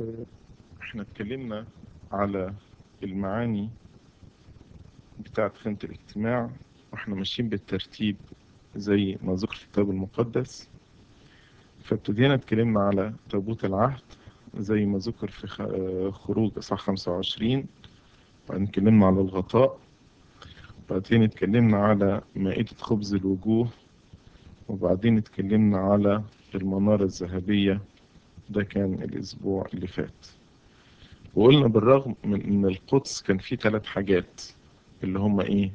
احنا اتكلمنا على المعاني بتاعة خيمة الاجتماع واحنا ماشيين بالترتيب زي ما ذكر في الكتاب المقدس فابتدينا اتكلمنا على تابوت العهد زي ما ذكر في خروج اصحاح 25 وبعدين اتكلمنا على الغطاء وبعدين اتكلمنا على مائدة خبز الوجوه وبعدين اتكلمنا على المنارة الذهبية ده كان الأسبوع اللي فات وقلنا بالرغم من أن القدس كان فيه ثلاث حاجات اللي هم إيه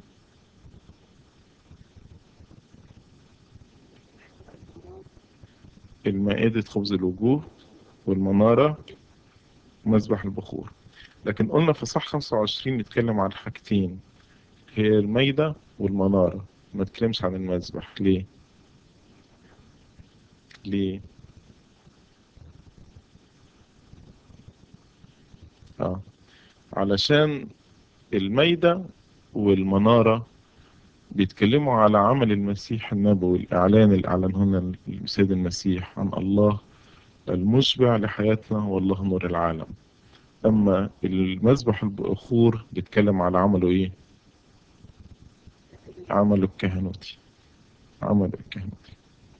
المائدة خبز الوجوه والمنارة ومذبح البخور لكن قلنا في صح 25 نتكلم عن حاجتين هي الميدة والمنارة ما نتكلمش عن المذبح ليه ليه اه علشان الميدة والمنارة بيتكلموا على عمل المسيح النبوي الإعلان اللي أعلنه لنا السيد المسيح عن الله المشبع لحياتنا والله نور العالم أما المذبح البخور بيتكلم على عمله إيه؟ عمله الكهنوتي عمله الكهنوتي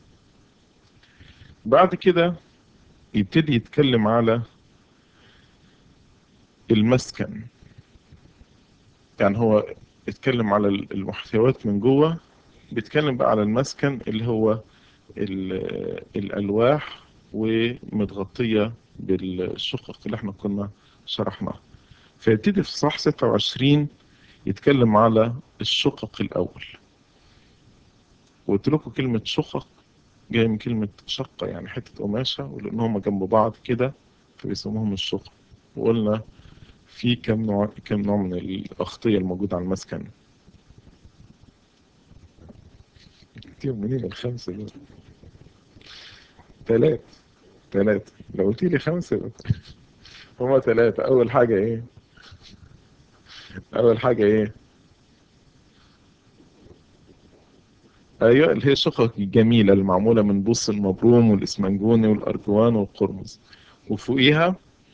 بعد كده يبتدي يتكلم على المسكن يعني هو اتكلم على المحتويات من جوه بيتكلم بقى على المسكن اللي هو الألواح ومتغطية بالشقق اللي احنا كنا شرحناها فيبتدي في صح 26 يتكلم على الشقق الأول وقلت لكم كلمة شقق جاية من كلمة شقة يعني حتة قماشة ولأن هم جنب بعض كده فبيسموهم الشقق وقلنا في كم نوع كم نوع من الأغطية الموجودة على المسكن كتير منين الخمسة دول ثلاث ثلاثة لو قلت لي خمسة هما ثلاثة أول حاجة إيه أول حاجة إيه أيوة اللي هي الشقق الجميلة المعمولة من بوص المبروم والإسمنجوني والأرجوان والقرمز وفوقيها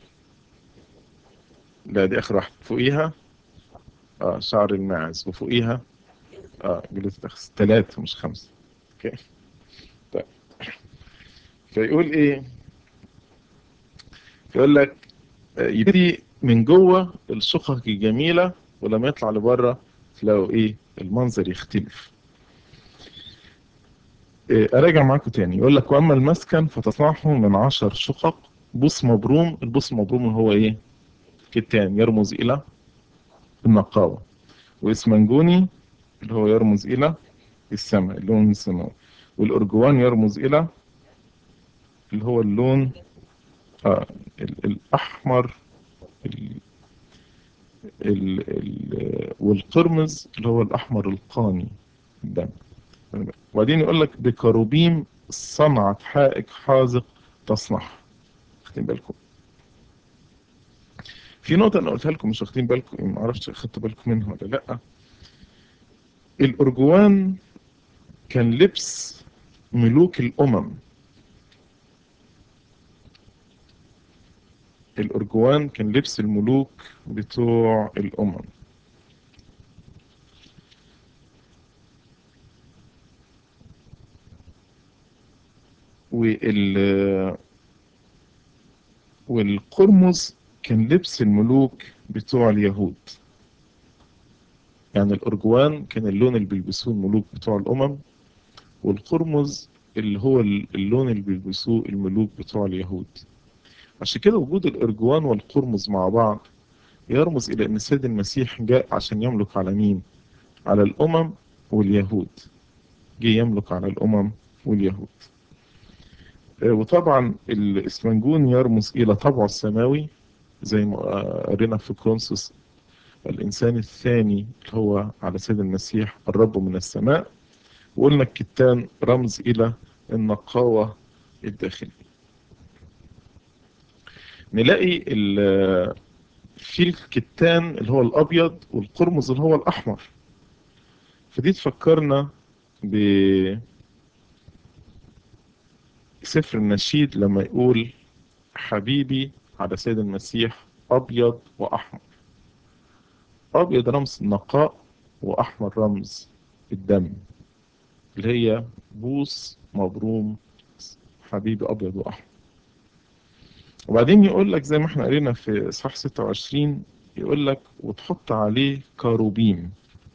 لا دي آخر واحدة فوقيها آه شعر الماعز وفوقيها اه جلد الأخس ثلاثة مش خمسة اوكي طيب فيقول ايه يقول لك يبتدي من جوه الشقق الجميلة ولما يطلع لبره تلاقوا ايه المنظر يختلف إيه اراجع معاكم تاني يقول لك واما المسكن فتصنعه من عشر شقق بوص مبروم البوص مبروم هو ايه كتان يرمز الى النقاوة واسمنجوني اللي هو يرمز إلى السماء اللون السماوي والأرجوان يرمز إلى اللي هو اللون آه الأحمر ال ال ال والقرمز اللي هو الأحمر القاني الدم وبعدين يقول لك بكروبيم صنعت حائك حاذق تصنع واخدين بالكم في نقطة أنا قلتها لكم مش واخدين بالكم ما أعرفش أخدتوا بالكم منها ولا لأ الأرجوان كان لبس ملوك الأمم الأرجوان كان لبس الملوك بتوع الأمم وال والقرمز كان لبس الملوك بتوع اليهود يعني الأرجوان كان اللون اللي بيلبسوه الملوك بتوع الأمم والقرمز اللي هو اللون اللي بيلبسوه الملوك بتوع اليهود عشان كده وجود الأرجوان والقرمز مع بعض يرمز إلى أن السيد المسيح جاء عشان يملك على مين؟ على الأمم واليهود جه يملك على الأمم واليهود وطبعا الإسمنجون يرمز إلى طبعه السماوي زي ما قرينا في كرونسوس الإنسان الثاني اللي هو على سيد المسيح الرب من السماء وقلنا الكتان رمز إلى النقاوة الداخلية نلاقي في الكتان اللي هو الأبيض والقرمز اللي هو الأحمر فدي تفكرنا ب سفر النشيد لما يقول حبيبي على سيد المسيح أبيض وأحمر أبيض رمز النقاء وأحمر رمز الدم اللي هي بوس مبروم حبيبي أبيض وأحمر وبعدين يقول لك زي ما احنا قرينا في إصحاح 26 يقول لك وتحط عليه كروبيم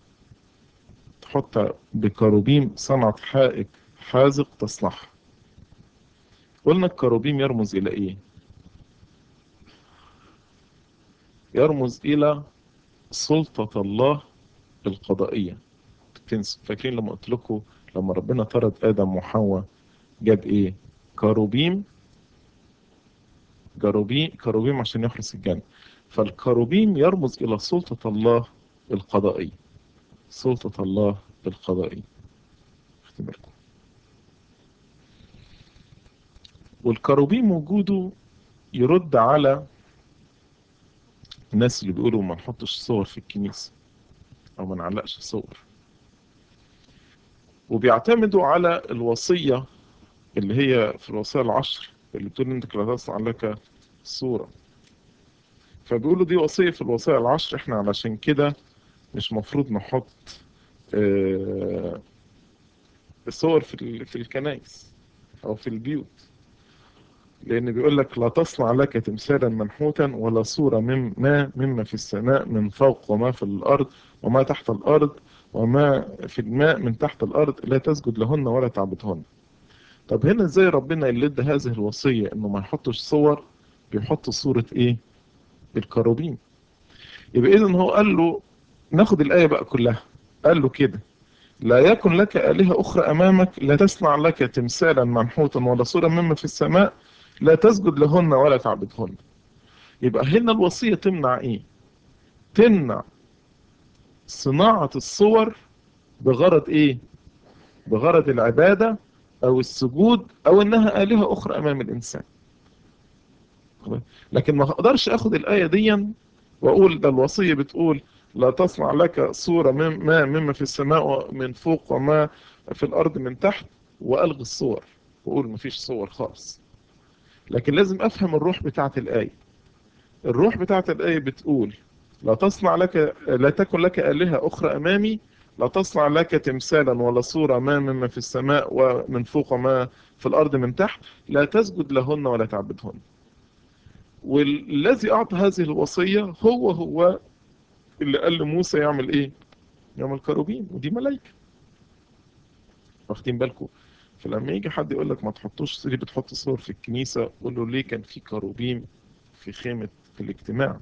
تحط بكروبيم صنعة حائك حازق تصلح قلنا الكروبيم يرمز إلى إيه يرمز إلى سلطة الله القضائية فاكرين لما قلت لكم لما ربنا طرد آدم وحواء جاب إيه كروبيم كروبيم كروبيم عشان يحرس الجنة فالكروبيم يرمز إلى سلطة الله القضائية سلطة الله القضائية بالكم والكروبيم وجوده يرد على الناس اللي بيقولوا ما نحطش صور في الكنيسة أو ما نعلقش صور وبيعتمدوا على الوصية اللي هي في الوصية العشر اللي بتقول انك لا تصنع لك صورة فبيقولوا دي وصية في الوصية العشر احنا علشان كده مش مفروض نحط اه الصور في في الكنائس او في البيوت لان بيقول لك لا تصنع لك تمثالا منحوتا ولا صورة مما مما في السماء من فوق وما في الارض وما تحت الارض وما في الماء من تحت الارض لا تسجد لهن ولا تعبدهن طب هنا ازاي ربنا اللي ادى هذه الوصية انه ما يحطش صور بيحط صورة ايه الكروبين يبقى اذا هو قال له ناخد الآية بقى كلها قال له كده لا يكن لك آلهة أخرى أمامك لا تصنع لك تمثالا منحوتا ولا صورة مما في السماء لا تسجد لهن ولا تعبدهن يبقى هنا الوصية تمنع ايه تمنع صناعة الصور بغرض ايه بغرض العبادة او السجود او انها آلهة اخرى امام الانسان لكن ما اقدرش اخد الآية دي واقول ده الوصية بتقول لا تصنع لك صورة مما مما في السماء من فوق وما في الارض من تحت والغي الصور واقول مفيش صور خالص لكن لازم افهم الروح بتاعت الآية الروح بتاعت الآية بتقول لا تصنع لك لا تكن لك آلهة أخرى أمامي لا تصنع لك تمثالا ولا صورة ما مما في السماء ومن فوق وما في الأرض من تحت لا تسجد لهن ولا تعبدهن والذي أعطى هذه الوصية هو هو اللي قال لموسى يعمل إيه يعمل كروبين ودي ملايكة واخدين بالكم فلما يجي حد يقول لك ما تحطوش ليه بتحط صور في الكنيسة قول له ليه كان في كروبين في خيمة في الاجتماع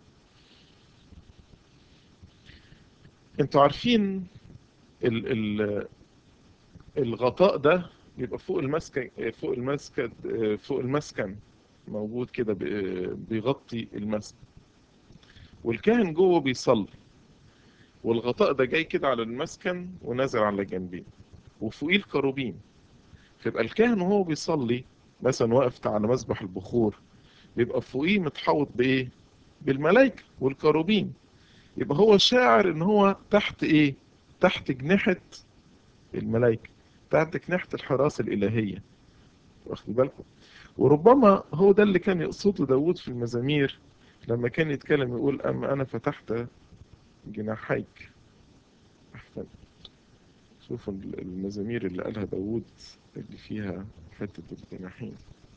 انتوا عارفين ال ال الغطاء ده بيبقى فوق المسكن فوق المسكن فوق المسكن موجود كده بيغطي المسكن والكاهن جوه بيصلي والغطاء ده جاي كده على المسكن ونازل على جنبين وفوقيه الكروبين فيبقى الكاهن وهو بيصلي مثلا واقف على مسبح البخور بيبقى فوقيه متحوط بايه بالملائكه والكروبين يبقى هو شاعر ان هو تحت ايه تحت جناحة الملائكة تحت جناحة الحراسة الإلهية واخد بالكم وربما هو ده اللي كان يقصده داود في المزامير لما كان يتكلم يقول أما أنا فتحت جناحيك أحفل شوفوا المزامير اللي قالها داود اللي فيها حتة الجناحين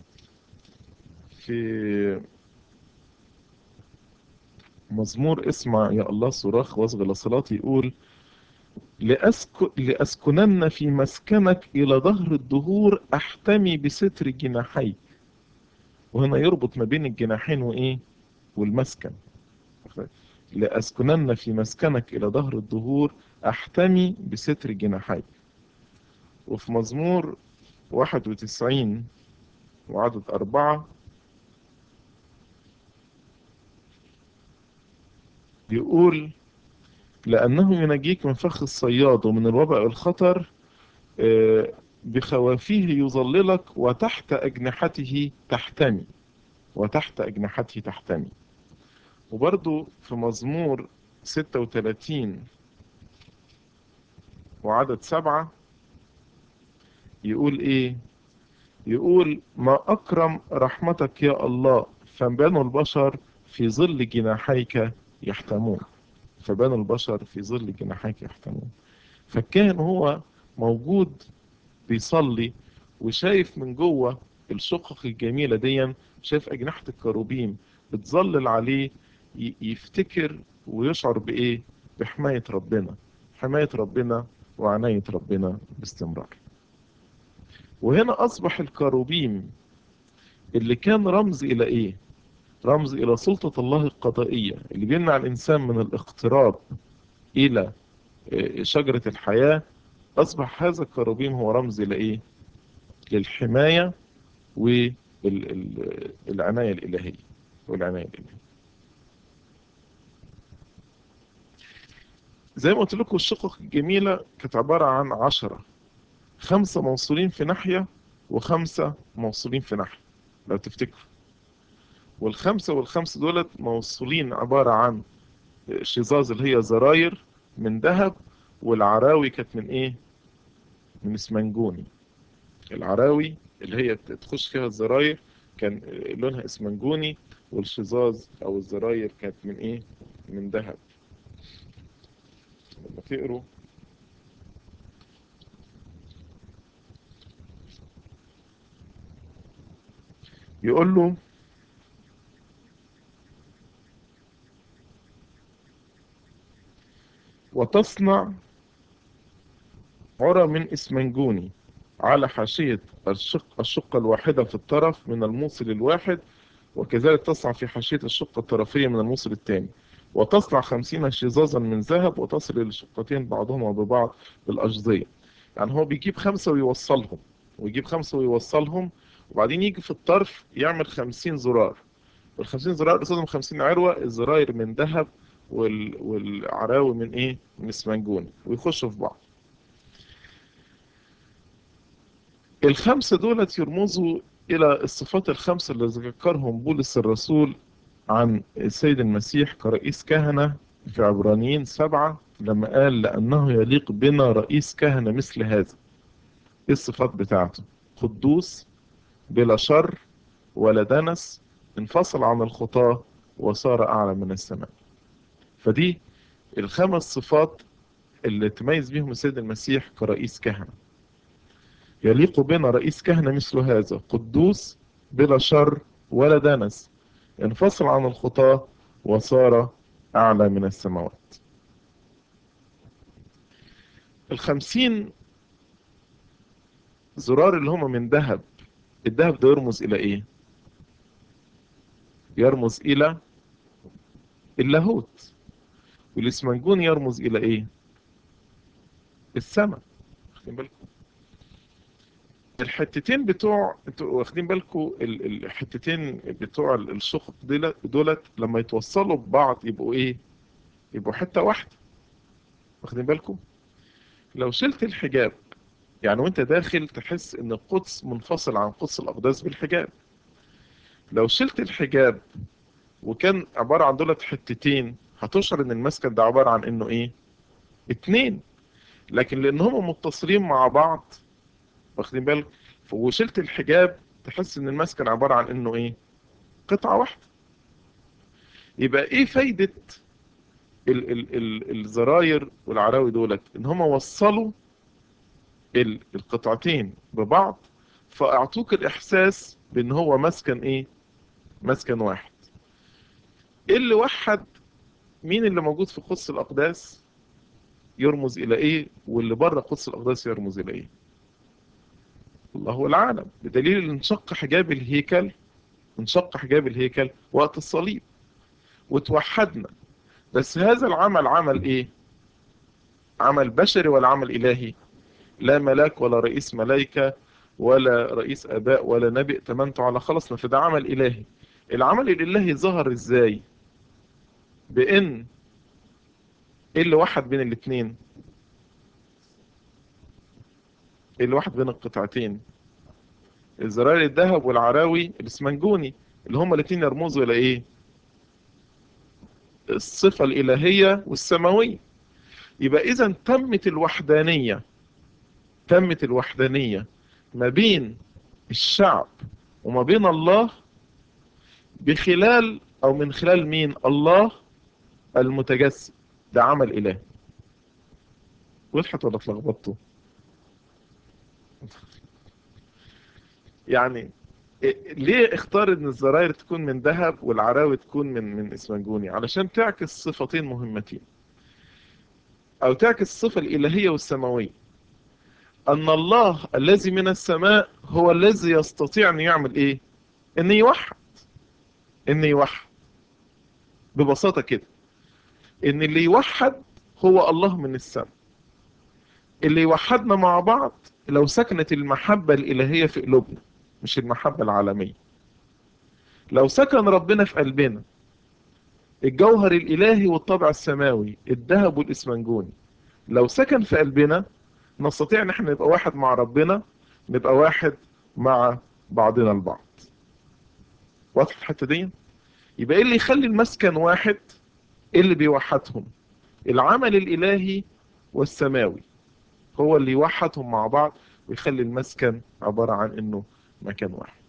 في مزمور اسمع يا الله صراخ واصغى لصلاتي يقول لأسكن لأسكنن في مسكنك إلى ظهر الدهور أحتمي بستر جناحيك وهنا يربط ما بين الجناحين وإيه والمسكن لأسكنن في مسكنك إلى ظهر الدهور أحتمي بستر جناحيك وفي مزمور 91 وعدد أربعة يقول لأنه ينجيك من فخ الصياد ومن الوباء الخطر بخوافيه يظللك وتحت أجنحته تحتمي وتحت أجنحته تحتمي وبرضو في مزمور 36 وعدد سبعة يقول إيه يقول ما أكرم رحمتك يا الله فبنو البشر في ظل جناحيك يحتمون فبنو البشر في ظل جناحيك يحتمون فكان هو موجود بيصلي وشايف من جوه الشقق الجميلة دي شايف أجنحة الكروبيم بتظلل عليه يفتكر ويشعر بإيه بحماية ربنا حماية ربنا وعناية ربنا باستمرار وهنا أصبح الكروبيم اللي كان رمز إلى إيه رمز إلى سلطة الله القضائية اللي بيمنع الإنسان من الاقتراب إلى شجرة الحياة أصبح هذا الكروبيم هو رمز إلى إيه للحماية والعناية الإلهية والعناية الإلهية زي ما قلت لكم الشقق الجميلة كانت عبارة عن عشرة خمسة موصولين في ناحية وخمسة موصولين في ناحية لو تفتكروا والخمسة والخمسة دولت موصولين عبارة عن شظاظ اللي هي زراير من ذهب والعراوي كانت من ايه من اسمنجوني العراوي اللي هي تخش فيها الزراير كان لونها اسمنجوني والشظاظ او الزراير كانت من ايه من ذهب لما تقروا يقول له وتصنع عرى من اسمنجوني على حاشية الشق الشقة الواحدة في الطرف من الموصل الواحد وكذلك تصنع في حاشية الشقة الطرفية من الموصل الثاني وتصنع خمسين شظاظا من ذهب وتصل إلى الشقتين بعضهما ببعض بالأجزية يعني هو بيجيب خمسة ويوصلهم ويجيب خمسة ويوصلهم وبعدين يجي في الطرف يعمل خمسين زرار والخمسين زرار قصادهم خمسين عروة الزراير من ذهب وال... والعراوي من ايه من اسمنجون ويخشوا في بعض الخمسة دولت يرمزوا إلى الصفات الخمسة اللي ذكرهم بولس الرسول عن السيد المسيح كرئيس كهنة في عبرانيين سبعة لما قال لأنه يليق بنا رئيس كهنة مثل هذا إيه الصفات بتاعته قدوس بلا شر ولا دنس انفصل عن الخطاة وصار أعلى من السماء فدي الخمس صفات اللي تميز بيهم السيد المسيح كرئيس كهنة يليق بنا رئيس كهنة مثل هذا قدوس بلا شر ولا دنس انفصل عن الخطاة وصار أعلى من السماوات الخمسين زرار اللي هم من ذهب الذهب ده يرمز إلى إيه يرمز إلى اللاهوت والاسمنجون يرمز إلى إيه السماء واخدين بالكم الحتتين بتوع انتوا واخدين بالكم الحتتين بتوع الشقق دولت لما يتوصلوا ببعض يبقوا ايه يبقوا حتة واحدة واخدين بالكم لو شلت الحجاب يعني وانت داخل تحس ان القدس منفصل عن قدس الاقداس بالحجاب لو شلت الحجاب وكان عبارة عن دولت حتتين هتشعر ان المسكن ده عبارة عن انه ايه اتنين لكن لان هم متصلين مع بعض واخدين بالك وشلت الحجاب تحس ان المسكن عبارة عن انه ايه قطعة واحدة يبقى ايه فايدة ال ال ال الزراير والعراوي دولت ان هم وصلوا ال القطعتين ببعض فاعطوك الاحساس بان هو مسكن ايه مسكن واحد ايه اللي وحد مين اللي موجود في قدس الاقداس يرمز الى ايه واللي بره قدس الاقداس يرمز الى ايه الله هو العالم بدليل ان انشق حجاب الهيكل انشق حجاب الهيكل وقت الصليب وتوحدنا بس هذا العمل عمل ايه عمل بشري ولا عمل الهي لا ملاك ولا رئيس ملائكة ولا رئيس اباء ولا نبي ائتمنته على خلصنا فده عمل الهي العمل الالهي ظهر ازاي بان ايه اللي وحد بين الاثنين ايه اللي وحد بين القطعتين الزراير الذهب والعراوي الاسمنجوني اللي هما الاثنين يرمزوا الى ايه الصفة الالهية والسماوية يبقى اذا تمت الوحدانية تمت الوحدانية ما بين الشعب وما بين الله بخلال او من خلال مين الله المتجسد ده عمل اله وضحت ولا اتلخبطتوا يعني ليه اختار ان الزراير تكون من ذهب والعراوي تكون من من اسمنجوني علشان تعكس صفتين مهمتين او تعكس الصفة الالهية والسماوية ان الله الذي من السماء هو الذي يستطيع ان يعمل ايه ان يوحد ان يوحد ببساطة كده ان اللي يوحد هو الله من السماء اللي يوحدنا مع بعض لو سكنت المحبة الإلهية في قلوبنا مش المحبة العالمية لو سكن ربنا في قلبنا الجوهر الإلهي والطبع السماوي الذهب والإسمنجوني لو سكن في قلبنا نستطيع ان احنا نبقى واحد مع ربنا نبقى واحد مع بعضنا البعض واضح الحتة دي يبقى ايه اللي يخلي المسكن واحد ايه اللي بيوحدهم العمل الإلهي والسماوي هو اللي يوحدهم مع بعض ويخلي المسكن عبارة عن انه مكان واحد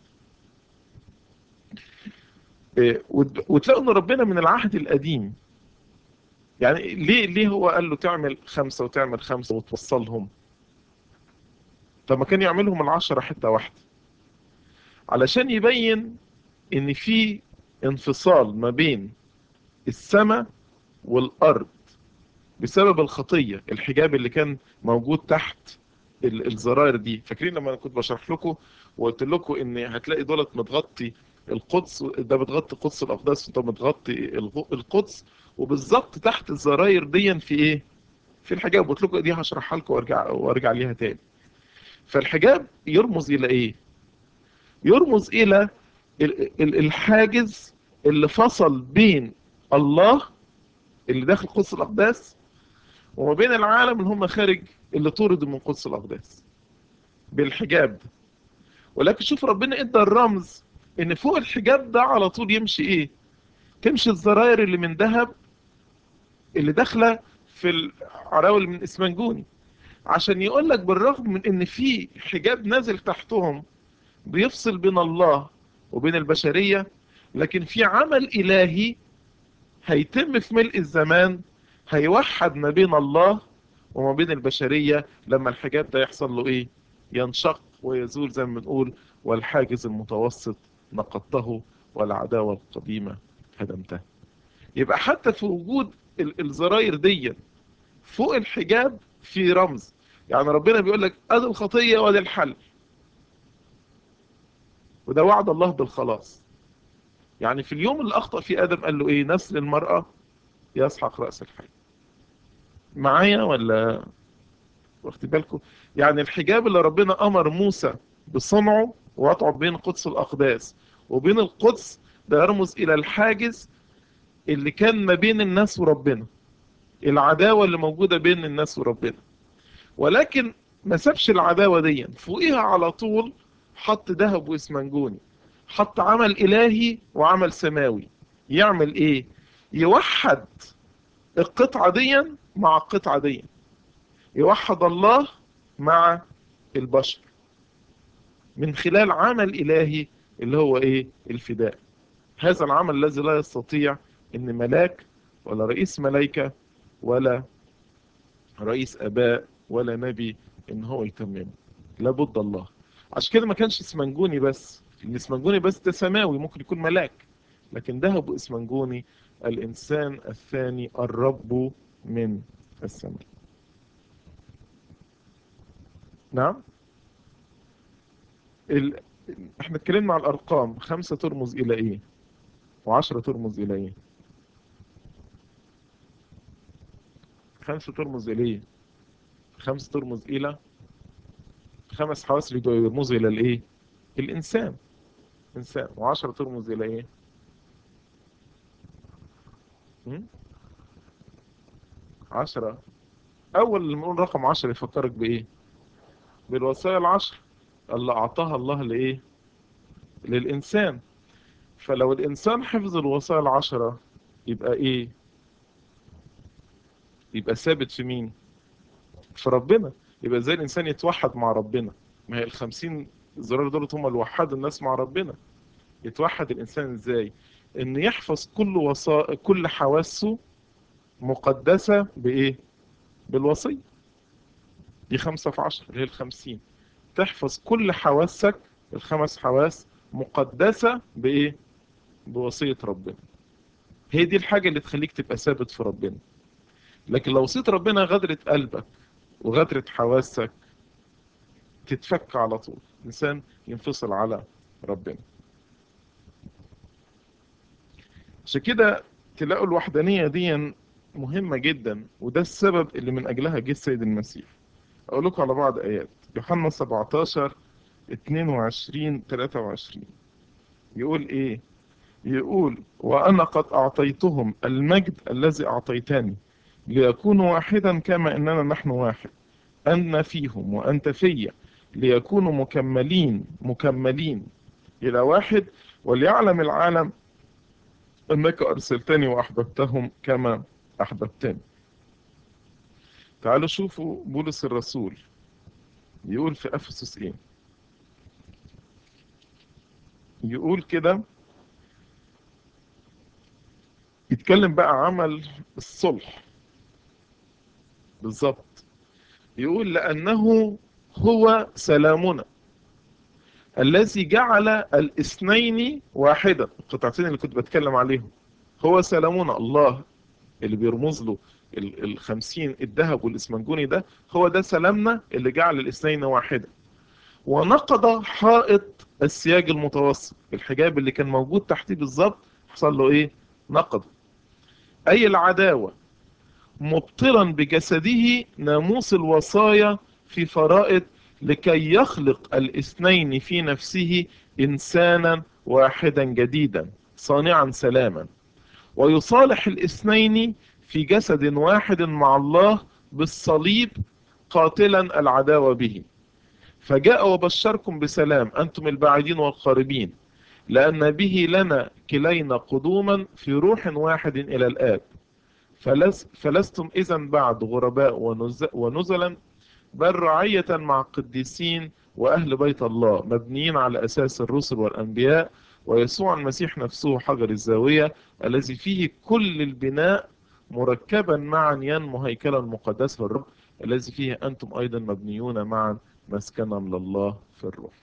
وتلاقوا ان ربنا من العهد القديم يعني ليه ليه هو قال له تعمل خمسة وتعمل خمسة وتوصلهم طب ما كان يعملهم العشرة حتة واحدة علشان يبين ان في انفصال ما بين السماء والارض بسبب الخطية الحجاب اللي كان موجود تحت الزراير دي فاكرين لما كنت بشرح لكم وقلت لكم ان هتلاقي دولت متغطي القدس ده بتغطي قدس الاقداس وده متغطي القدس وبالظبط تحت الزراير دي في ايه في الحجاب قلت لكم دي هشرحها لكم وارجع وارجع ليها تاني فالحجاب يرمز الى ايه يرمز الى الحاجز اللي فصل بين الله اللي داخل قدس الاقداس وما بين العالم اللي هم خارج اللي طردوا من قدس الاقداس بالحجاب ده ولكن شوف ربنا ادى الرمز ان فوق الحجاب ده على طول يمشي ايه تمشي الزراير اللي من ذهب اللي داخله في العراوي اللي من اسمنجوني عشان يقول لك بالرغم من ان في حجاب نازل تحتهم بيفصل بين الله وبين البشرية لكن في عمل الهي هيتم في ملء الزمان هيوحد ما بين الله وما بين البشرية لما الحجاب ده يحصل له ايه ينشق ويزول زي ما بنقول والحاجز المتوسط نقضته والعداوة القديمة هدمتها يبقى حتى في وجود الزراير دي فوق الحجاب في رمز يعني ربنا بيقول لك ادي الخطية وادي الحل وده وعد الله بالخلاص يعني في اليوم اللي اخطأ فيه ادم قال له ايه نسل المرأة يسحق رأس الحي معايا ولا واخد بالكم يعني الحجاب اللي ربنا امر موسى بصنعه ووضعه بين قدس الاقداس وبين القدس ده يرمز الى الحاجز اللي كان ما بين الناس وربنا العداوة اللي موجودة بين الناس وربنا ولكن ما سابش العداوة دي فوقيها على طول حط ذهب واسمنجوني حط عمل إلهي وعمل سماوي يعمل ايه يوحد القطعة دي مع القطعة دي يوحد الله مع البشر من خلال عمل إلهي اللي هو ايه الفداء هذا العمل الذي لا يستطيع ان ملاك ولا رئيس ملايكة ولا رئيس اباء ولا نبي ان هو يتممه لابد الله عشان كده ما كانش اسمنجوني بس لان اسمنجوني بس ده سماوي ممكن يكون ملاك لكن ذهب اسمنجوني الانسان الثاني الرب من السماء نعم ال... احنا اتكلمنا على الارقام خمسة ترمز الى ايه وعشرة ترمز الى ايه خمسة ترمز الى ايه خمسة ترمز الى خمس حواس اللي يرمزوا الى الايه الانسان انسان وعشرة ترمز الى ايه م? عشرة اول لما نقول رقم عشرة يفكرك بايه بالوصايا العشر اللي اعطاها الله لايه للانسان فلو الانسان حفظ الوصايا العشرة يبقى ايه يبقى ثابت في مين في ربنا يبقى ازاي الانسان يتوحد مع ربنا ما هي الخمسين زرار دول هم اللي وحدوا الناس مع ربنا يتوحد الإنسان إزاي إن يحفظ كل وصا... كل حواسه مقدسة بإيه بالوصية دي خمسة في عشر اللي هي الخمسين تحفظ كل حواسك الخمس حواس مقدسة بإيه بوصية ربنا هي دي الحاجة اللي تخليك تبقى ثابت في ربنا لكن لو وصية ربنا غدرت قلبك وغدرت حواسك تتفك على طول الإنسان ينفصل على ربنا عشان كده تلاقوا الوحدانية دي مهمة جدا وده السبب اللي من أجلها جه السيد المسيح أقول لكم على بعض آيات يوحنا 17 22 23 يقول إيه يقول وأنا قد أعطيتهم المجد الذي أعطيتني ليكونوا واحدا كما أننا نحن واحد أن فيهم وأنت فيا ليكونوا مكملين مكملين إلى واحد وليعلم العالم أنك أرسلتني وأحببتهم كما أحببتني تعالوا شوفوا بولس الرسول يقول في أفسس إيه يقول كده يتكلم بقى عمل الصلح بالظبط يقول لأنه هو سلامنا الذي جعل الاثنين واحدا القطعتين اللي كنت بتكلم عليهم هو سلامنا الله اللي بيرمز له الخمسين الذهب والاسمنجوني ده هو ده سلامنا اللي جعل الاثنين واحدا ونقض حائط السياج المتوسط الحجاب اللي كان موجود تحتيه بالظبط حصل له ايه نقض اي العداوة مبطلا بجسده ناموس الوصايا في فرائض لكي يخلق الاثنين في نفسه إنسانا واحدا جديدا صانعا سلاما ويصالح الاثنين في جسد واحد مع الله بالصليب قاتلا العداوة به فجاء وبشركم بسلام أنتم البعيدين والقاربين لأن به لنا كلينا قدوما في روح واحد إلى الآب فلس فلستم إذا بعد غرباء ونزلا بل رعية مع القديسين وأهل بيت الله مبنيين على أساس الرسل والأنبياء ويسوع المسيح نفسه حجر الزاوية الذي فيه كل البناء مركبا معا ينمو هيكلا مقدسا للرب الذي فيه أنتم أيضا مبنيون معا مسكنا لله في الروح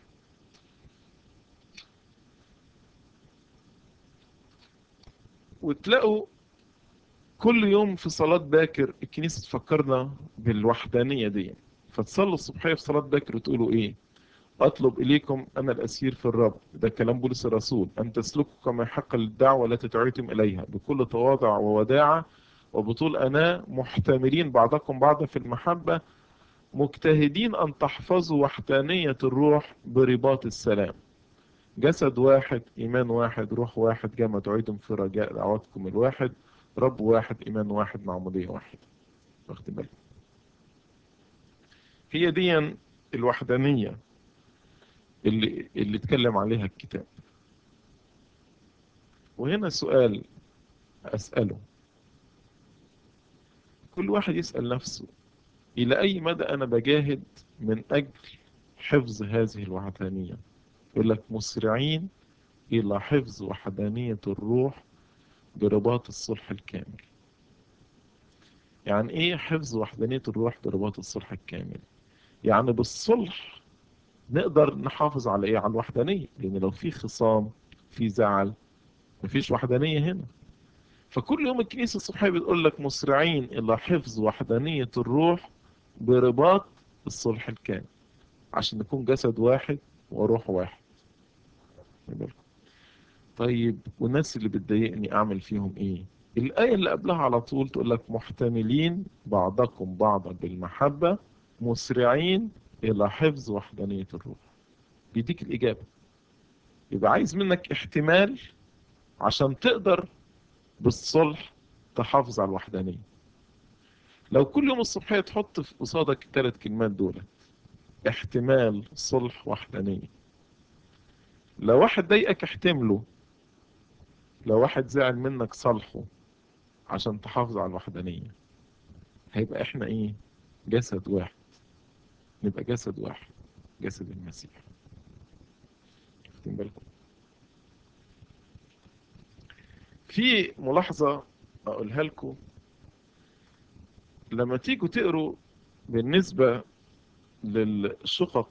وتلاقوا كل يوم في صلاة باكر الكنيسة تفكرنا بالوحدانية دي فتصلوا الصبحية في صلاة باكر وتقولوا ايه اطلب اليكم انا الاسير في الرب ده كلام بولس الرسول ان تسلكوا كما يحق للدعوة التي دعيتم اليها بكل تواضع ووداعة وبطول انا محتملين بعضكم بعضا في المحبة مجتهدين ان تحفظوا وحدانية الروح برباط السلام جسد واحد ايمان واحد روح واحد جمع دعيتم في رجاء دعواتكم الواحد رب واحد ايمان واحد معمودية واحد واخد بالك هي دي الوحدانية اللي اللي اتكلم عليها الكتاب وهنا سؤال أسأله كل واحد يسأل نفسه إلى أي مدى أنا بجاهد من أجل حفظ هذه الوحدانية يقول لك مسرعين إلى حفظ وحدانية الروح برباط الصلح الكامل يعني ايه حفظ وحدانية الروح برباط الصلح الكامل يعني بالصلح نقدر نحافظ على ايه على الوحدانية لان لو في خصام في زعل مفيش وحدانية هنا فكل يوم الكنيسة الصبحية بتقول لك مسرعين الى حفظ وحدانية الروح برباط الصلح الكامل عشان نكون جسد واحد وروح واحد طيب والناس اللي بتضايقني اعمل فيهم ايه الآية اللي قبلها على طول تقول لك محتملين بعضكم بعضا بالمحبة مسرعين إلى حفظ وحدانية الروح بيديك الإجابة يبقى عايز منك احتمال عشان تقدر بالصلح تحافظ على الوحدانية لو كل يوم الصبحية تحط في قصادك الثلاث كلمات دول احتمال صلح وحدانية لو واحد ضايقك احتمله لو واحد زعل منك صالحه عشان تحافظ على الوحدانية هيبقى احنا ايه جسد واحد نبقى جسد واحد جسد المسيح واخدين بالكم في ملاحظة أقولها لكم لما تيجوا تقروا بالنسبة للشقق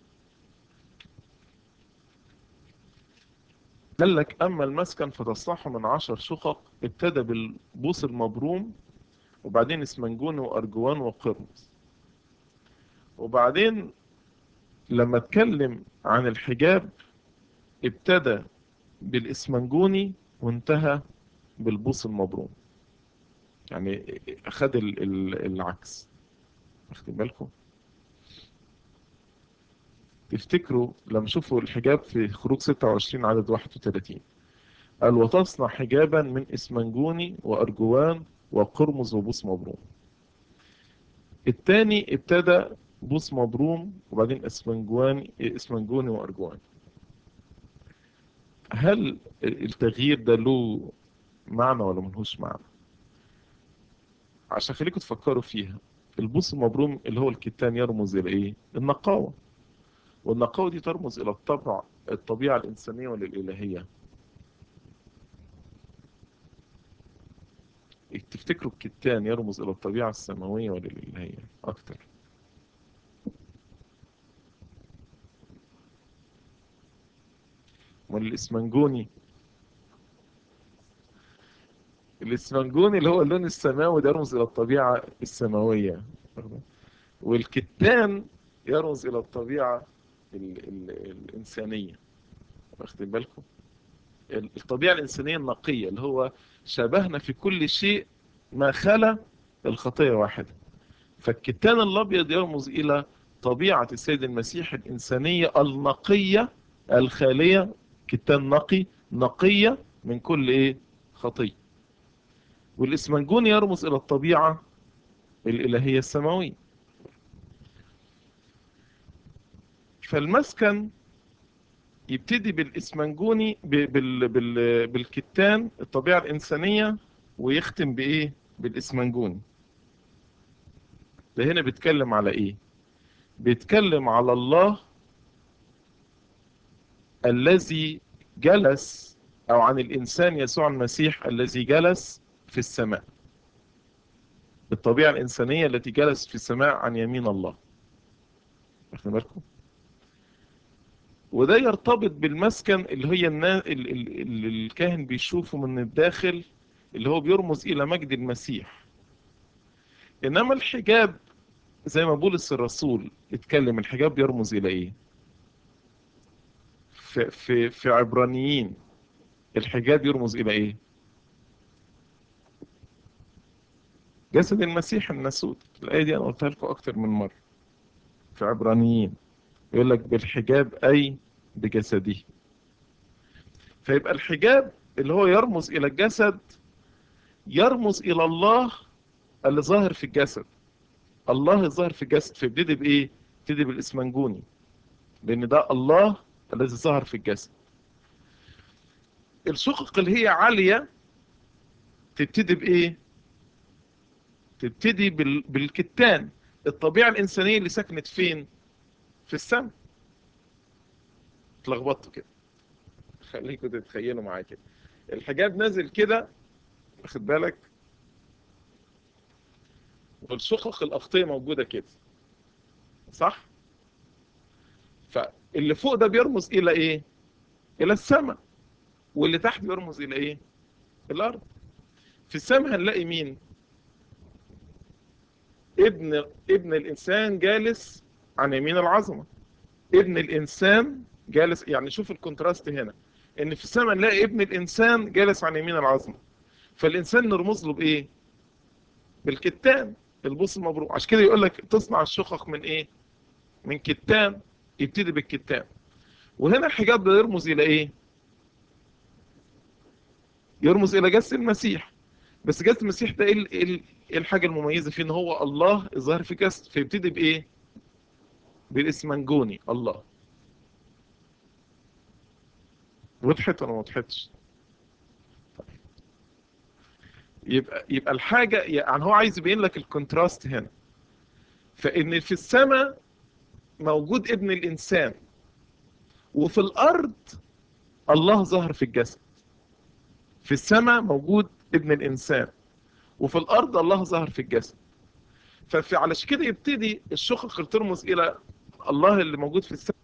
قال لك أما المسكن فتصلحه من عشر شقق ابتدى بالبوص المبروم وبعدين اسمنجون وأرجوان وقرمز وبعدين لما اتكلم عن الحجاب ابتدى بالاسمنجوني وانتهى بالبوص المبروم يعني أخذ العكس واخدين بالكم تفتكروا لما شوفوا الحجاب في خروج 26 عدد 31 قال وتصنع حجابا من اسمنجوني وأرجوان وقرمز وبوص مبروم الثاني ابتدى بوص مبروم وبعدين اسمنجواني اسمنجوني وأرجوان هل التغيير ده له معنى ولا ملهوش معنى عشان خليكم تفكروا فيها البوص المبروم اللي هو الكتان يرمز الى ايه النقاوة والنقاوة دي ترمز الى الطبع الطبيعة الانسانية وللالهية تفتكروا الكتان يرمز الى الطبيعة السماوية وللالهية اكتر والاسمنجوني الاسمنجوني اللي هو اللون السماوي ده يرمز الى الطبيعة السماوية والكتان يرمز الى الطبيعة ال ال الانسانية واخدين بالكم الطبيعة الانسانية النقية اللي هو شبهنا في كل شيء ما خلا الخطية واحدة فالكتان الابيض يرمز الى طبيعة السيد المسيح الانسانية النقية الخالية كتان نقي نقية من كل ايه خطيه والاسمنجون يرمز إلى الطبيعة الإلهية السماوية فالمسكن يبتدي بالاسمنجوني بال بال بالكتان الطبيعة الإنسانية ويختم بإيه بالاسمنجوني ده هنا بيتكلم على إيه بيتكلم على الله الذي جلس أو عن الإنسان يسوع المسيح الذي جلس في السماء الطبيعة الإنسانية التي جلس في السماء عن يمين الله واخدين بالكم وده يرتبط بالمسكن اللي هي النا... اللي الكاهن بيشوفه من الداخل اللي هو بيرمز إلى مجد المسيح إنما الحجاب زي ما بولس الرسول اتكلم الحجاب يرمز إلى إيه في, في, في عبرانيين الحجاب يرمز إلى إيه جسد المسيح الناسوت الآية دي أنا قلتها لكم أكتر من مرة في عبرانيين يقول لك بالحجاب أي بجسده فيبقى الحجاب اللي هو يرمز إلى الجسد يرمز إلى الله اللي ظاهر في الجسد الله الظاهر في الجسد فيبتدي بإيه؟ يبتدي بالإسمنجوني لأن ده الله الذي ظهر في الجسد الشقق اللي هي عالية تبتدي بإيه؟ تبتدي بال... بالكتان الطبيعة الإنسانية اللي سكنت فين في السماء اتلخبطتوا كده خليكم تتخيلوا معايا كده الحجاب نازل كده واخد بالك والشقق الأخطية موجودة كده صح فاللي فوق ده بيرمز إلى إيه إلى السماء واللي تحت بيرمز إلى إيه الأرض في السماء هنلاقي مين ابن ابن الانسان جالس عن يمين العظمه ابن الانسان جالس يعني شوف الكونتراست هنا ان في السماء نلاقي ابن الانسان جالس عن يمين العظمه فالانسان نرمز له بايه بالكتان البوص المبروك عشان كده يقول لك تصنع الشقق من ايه من كتان يبتدي بالكتان وهنا الحجاب ده يرمز الى ايه يرمز الى جسد المسيح بس جسد المسيح ده ايه ايه الحاجه المميزه فيه ان هو الله الظاهر في جسد فيبتدي بايه بالاسمنجوني الله وضحت ولا ما وضحتش يبقى يبقى الحاجه يعني هو عايز يبين لك الكونتراست هنا فان في السماء موجود ابن الانسان وفي الارض الله ظهر في الجسد في السماء موجود ابن الإنسان وفي الأرض الله ظهر في الجسد ففي علشان كده يبتدي الشقق اللي ترمز إلى الله اللي موجود في السماء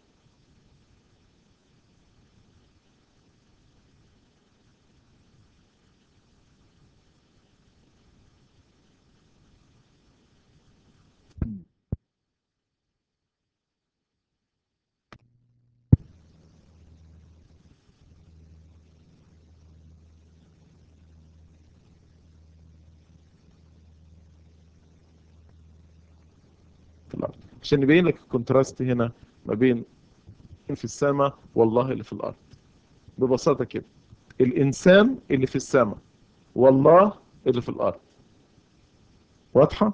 في الأرض عشان يبين لك الكونتراست هنا ما بين في السماء والله اللي في الأرض ببساطة كده الإنسان اللي في السماء والله اللي في الأرض واضحة؟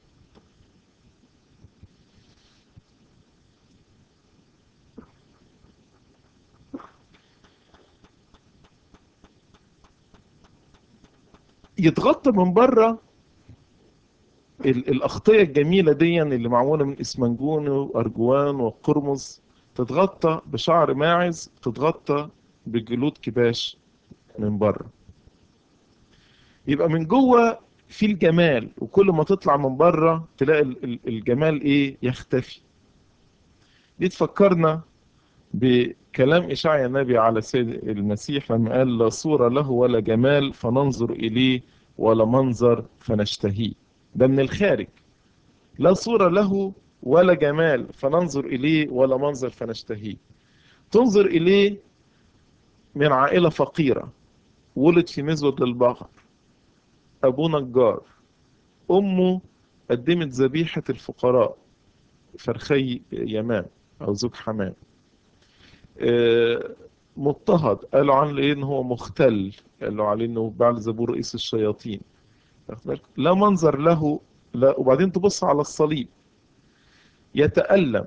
يتغطى من بره ال- الأغطية الجميلة دي اللي معمولة من إسمنجون وأرجوان وقرمز تتغطى بشعر ماعز تتغطى بجلود كباش من بره يبقى من جوه في الجمال وكل ما تطلع من بره تلاقي ال- ال- الجمال ايه يختفي دي تفكرنا بكلام إشعيا النبي على سيد المسيح لما قال لا صورة له ولا جمال فننظر إليه ولا منظر فنشتهيه ده من الخارج لا صورة له ولا جمال فننظر إليه ولا منظر فنشتهيه تنظر إليه من عائلة فقيرة ولد في مزود للبقر أبوه نجار أمه قدمت ذبيحة الفقراء فرخي يمام أو زوج حمام آه، مضطهد قالوا عنه إيه إن هو مختل قالوا عليه إنه بعل زبور رئيس الشياطين واخد بالك؟ لا منظر له لا وبعدين تبص على الصليب يتألم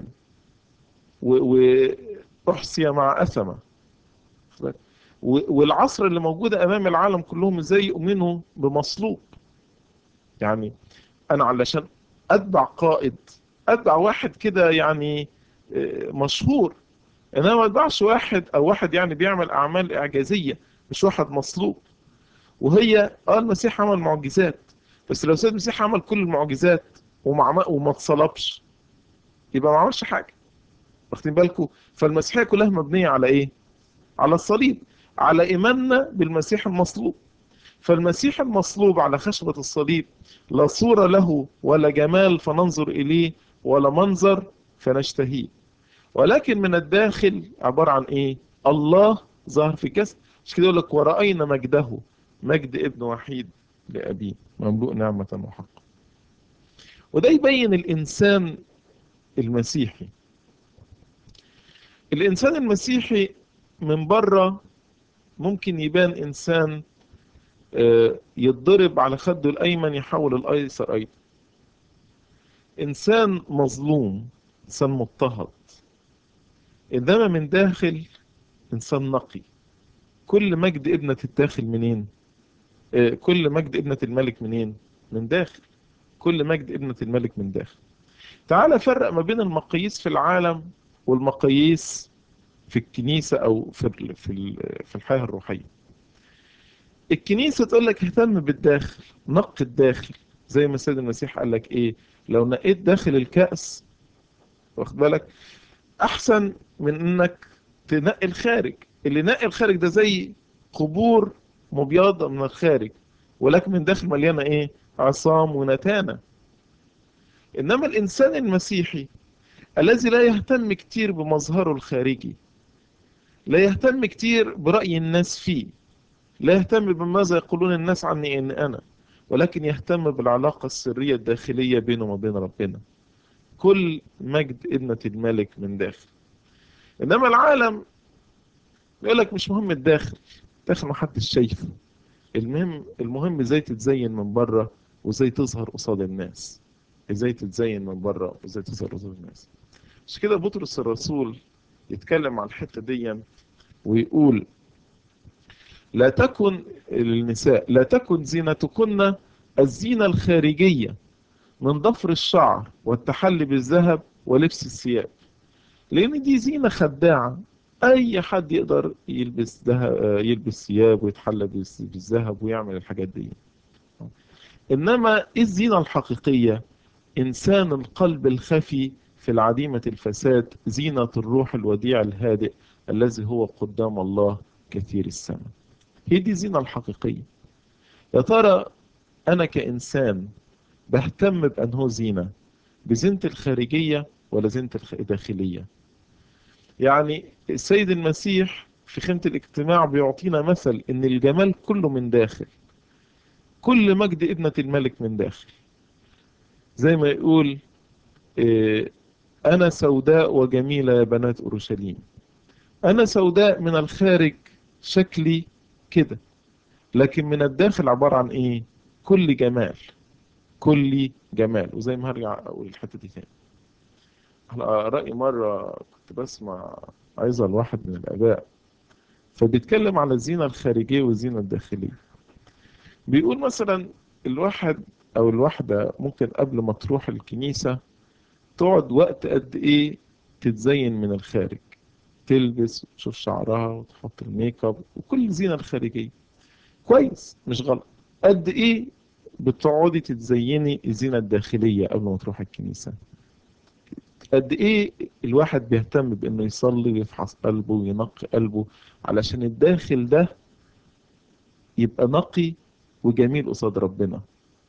و- وأحصي مع أثمة واخد بالك؟ و- والعصر اللي موجودة أمام العالم كلهم ازاي يؤمنوا بمصلوب يعني أنا علشان أتبع قائد أتبع واحد كده يعني آه، مشهور إنما ما أتبعش واحد أو واحد يعني بيعمل أعمال إعجازية مش واحد مصلوب وهي اه المسيح عمل معجزات بس لو سيد المسيح عمل كل المعجزات وما عم- وما اتصلبش يبقى ما عملش حاجة واخدين بالكم فالمسيحية كلها مبنية على ايه على الصليب على ايماننا بالمسيح المصلوب فالمسيح المصلوب على خشبة الصليب لا صورة له ولا جمال فننظر إليه ولا منظر فنشتهيه ولكن من الداخل عبارة عن إيه الله ظهر في الجسد مش كده يقول لك ورأينا مجده مجد ابن وحيد لأبيه مملوء نعمة وحق وده يبين الإنسان المسيحي الإنسان المسيحي من بره ممكن يبان إنسان آه، يتضرب على خده الأيمن يحول الأيسر أيضا إنسان مظلوم إنسان مضطهد إنما من داخل إنسان نقي كل مجد ابنة الداخل منين آه، كل مجد ابنة الملك منين من داخل كل مجد ابنة الملك من داخل تعال فرق ما بين المقاييس في العالم والمقاييس في الكنيسة أو في ال- في ال- في الحياة الروحية الكنيسة تقول لك اهتم بالداخل نقي الداخل زي ما السيد المسيح قال لك ايه لو نقيت داخل الكأس واخد بالك احسن من انك تنقي الخارج اللي نقي الخارج ده زي قبور مبيضة من الخارج ولكن من داخل مليانة ايه عصام ونتانة انما الانسان المسيحي الذي لا يهتم كتير بمظهره الخارجي لا يهتم كتير برأي الناس فيه لا يهتم بماذا يقولون الناس عني ان انا ولكن يهتم بالعلاقة السرية الداخلية بينه وبين ربنا كل مجد ابنة الملك من داخل انما العالم يقول لك مش مهم الداخل الداخل ما حدش شايفه المهم المهم ازاي تتزين من بره وازاي تظهر قصاد الناس ازاي تتزين من بره وازاي تظهر قصاد الناس مش كده بطرس الرسول يتكلم عن الحتة دي ويقول لا تكن النساء لا تكن زينتكن الزينة الخارجية من ضفر الشعر والتحلي بالذهب ولبس الثياب لأن دي زينة خداعة اي حد يقدر يلبس ذهب يلبس ثياب ويتحلى بالذهب ويعمل الحاجات دي انما ايه الزينة الحقيقية انسان القلب الخفي في العديمة الفساد زينة الروح الوديع الهادئ الذي هو قدام الله كثير السماء هي دي الزينة الحقيقية يا ترى انا كانسان بهتم بانه زينة بزينة الخارجية ولا زينة الداخلية يعني السيد المسيح في خيمة الاجتماع بيعطينا مثل ان الجمال كله من داخل كل مجد ابنة الملك من داخل زي ما يقول إيه أنا سوداء وجميلة يا بنات أورشليم أنا سوداء من الخارج شكلي كده لكن من الداخل عبارة عن إيه كل جمال كل جمال وزي ما هرجع أقول الحتة دي تاني على رأي مرة كنت بسمع عايزة الواحد من الآباء فبيتكلم على الزينة الخارجية والزينة الداخلية بيقول مثلا الواحد او الواحدة ممكن قبل ما تروح الكنيسة تقعد وقت قد ايه تتزين من الخارج تلبس وتشوف شعرها وتحط الميك اب وكل الزينة الخارجية كويس مش غلط قد ايه بتقعدي تتزيني الزينة الداخلية قبل ما تروح الكنيسة قد ايه الواحد بيهتم بانه يصلي ويفحص قلبه وينقي قلبه علشان الداخل ده يبقى نقي وجميل قصاد ربنا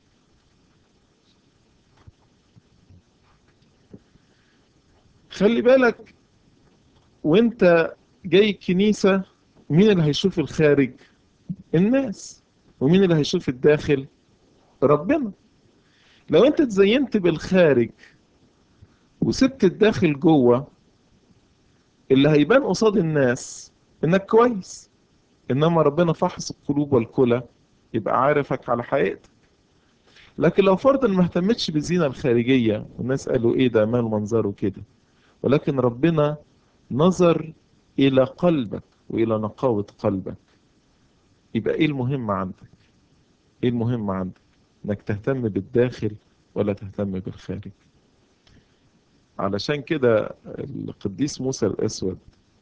خلي بالك وانت جاي الكنيسة مين اللي هيشوف الخارج الناس ومين اللي هيشوف الداخل ربنا لو انت تزينت بالخارج وسبت الداخل جوه اللي هيبان قصاد الناس انك كويس انما ربنا فحص القلوب والكلى يبقى عارفك على حقيقتك لكن لو فرضا ما اهتمتش بالزينه الخارجيه والناس قالوا ايه ده مال منظره كده ولكن ربنا نظر الى قلبك والى نقاوه قلبك يبقى ايه المهم عندك ايه المهم عندك انك تهتم بالداخل ولا تهتم بالخارج علشان كده القديس موسى الاسود